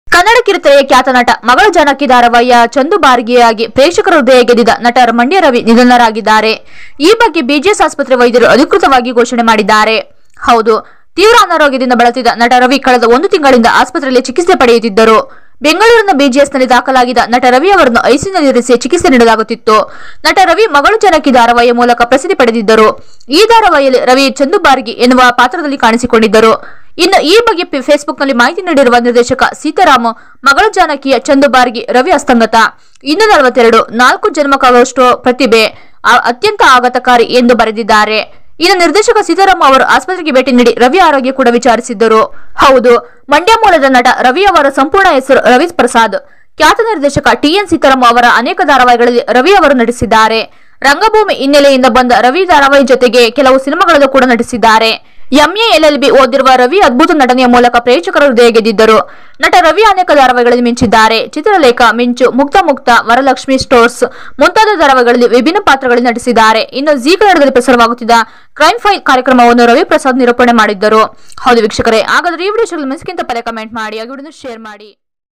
ಕನ್ನಡ ಕಿರುತೆರೆಯ ಖ್ಯಾತ ನಟ ಮಗಳ ಜಾನಕಿ ಧಾರಾವಾಹಿಯ ಚಂದು ಬಾರ್ಗಿಯಾಗಿ ಪ್ರೇಕ್ಷಕರ ಹೃದಯ ಗೆದ್ದಿದ್ದ ನಟ ಮಂಡ್ಯ ರವಿ ನಿಧನರಾಗಿದ್ದಾರೆ ಈ ಬಗ್ಗೆ ಬಿಜಿಎಸ್ ಆಸ್ಪತ್ರೆ ವೈದ್ಯರು ಅಧಿಕೃತವಾಗಿ ಘೋಷಣೆ ಮಾಡಿದ್ದಾರೆ ಹೌದು ತೀವ್ರ ಅನಾರೋಗ್ಯದಿಂದ ಬಳಲುತ್ತಿದ್ದ ನಟ ರವಿ ಕಳೆದ ಒಂದು ತಿಂಗಳಿಂದ ಆಸ್ಪತ್ರೆಯಲ್ಲಿ ಚಿಕಿತ್ಸೆ ಪಡೆಯುತ್ತಿದ್ದರು ಬೆಂಗಳೂರಿನ ಬಿಜಿಎಸ್ನಲ್ಲಿ ದಾಖಲಾಗಿದ್ದ ನಟ ರವಿ ಅವರನ್ನು ಐಸಿಯುನಲ್ಲಿರಿಸಿ ಚಿಕಿತ್ಸೆ ನೀಡಲಾಗುತ್ತಿತ್ತು ನಟ ರವಿ ಮಗಳು ಜನಕಿ ಧಾರಾವಾಹಿಯ ಮೂಲಕ ಪ್ರಸಿದ್ಧಿ ಪಡೆದಿದ್ದರು ಈ ಧಾರಾವಾಹಿಯಲ್ಲಿ ರವಿ ಚಂದು ಬಾರ್ಗಿ ಎನ್ನುವ ಪಾತ್ರದಲ್ಲಿ ಕಾಣಿಸಿಕೊಂಡಿದ್ದರು ಇನ್ನು ಈ ಬಗ್ಗೆ ಫೆ- ಫೇಸ್ಬುಕ್ನಲ್ಲಿ ಮಾಹಿತಿ ನೀಡಿರುವ ನಿರ್ದೇಶಕ ಸೀತಾರಾಮ ಮಗಳು ಜಾನಕಿಯ ಚಂದು ಬಾರ್ಗಿ ರವಿ ಅಸ್ತಂಗತ ಇನ್ನು ನಲವತ್ತೆರಡು ನಾಲ್ಕು ಜನ್ಮಕ್ಕಾಗುವಷ್ಟು ಪ್ರತಿಭೆ ಆ- ಅತ್ಯಂತ ಆಘಾತಕಾರಿ ಎಂದು ಬರೆದಿದ್ದಾರೆ ಇನ್ನು ನಿರ್ದೇಶಕ ಸೀತಾರಾಮ್ ಅವರು ಆಸ್ಪತ್ರೆಗೆ ಭೇಟಿ ನೀಡಿ ರವಿ ಆರೋಗ್ಯ ಕೂಡ ವಿಚಾರಿಸಿದ್ದರು ಹೌದು ಮಂಡ್ಯ ಮೂಲದ ನಟ ರವಿ ಅವರ ಸಂಪೂರ್ಣ ಹೆಸರು ರವಿ ಪ್ರಸಾದ್ ಖ್ಯಾತ ನಿರ್ದೇಶಕ ಟಿಎನ್ ಸೀತಾರಾಮ್ ಅವರ ಅನೇಕ ಧಾರಾವಾಹಿಗಳಲ್ಲಿ ರವಿ ಅವರು ನಟಿಸಿದ್ದಾರೆ ರಂಗಭೂಮಿ ಹಿನ್ನೆಲೆಯಿಂದ ಬಂದ ರವಿ ಧಾರಾವಾಹಿ ಜೊತೆಗೆ ಕೆಲವು ಸಿನಿಮಾಗಳಲ್ಲೂ ಕೂಡ ನಟಿಸಿದ್ದಾರೆ ಎಂಎ ಎಲ್ಎಲ್ಬಿ ಓದಿರುವ ರವಿ ಅದ್ಭುತ ನಟನೆಯ ಮೂಲಕ ಪ್ರೇಕ್ಷಕರ ಹೃದಯ ಗೆದ್ದಿದ್ದರು ನಟ ರವಿ ಅನೇಕ ಧಾರಾವಾಹಿಗಳಲ್ಲಿ ಮಿಂಚಿದ್ದಾರೆ ಚಿತ್ರಲೇಖ ಮಿಂಚು ಮುಕ್ತ ಮುಕ್ತ ವರಲಕ್ಷ್ಮಿ ಸ್ಟೋರ್ಸ್ ಮುಂತಾದ ಧಾರಾವಾಹಿಗಳಲ್ಲಿ ವಿಭಿನ್ನ ಪಾತ್ರಗಳಲ್ಲಿ ನಟಿಸಿದ್ದಾರೆ ಇನ್ನು ಜಿ ಕನ್ನಡದಲ್ಲಿ ಪ್ರಸಾರವಾಗುತ್ತಿದ್ದ ಕ್ರೈಮ್ ಫೈಲ್ ಕಾರ್ಯಕ್ರಮವನ್ನು ರವಿ ಪ್ರಸಾದ್ ನಿರೂಪಣೆ ಮಾಡಿದ್ದರು ಹೌದು ವೀಕ್ಷಕರೇ ಹಾಗಾದ್ರೆ ಈ ವಿಡಿಯೋ ಮಿಸ್ಕಿಂತ ಪದೇ ಕಮೆಂಟ್ ಮಾಡಿ ಹಾಗೆ ವಿಡಿಯೋ ಶೇರ್ ಮಾಡಿ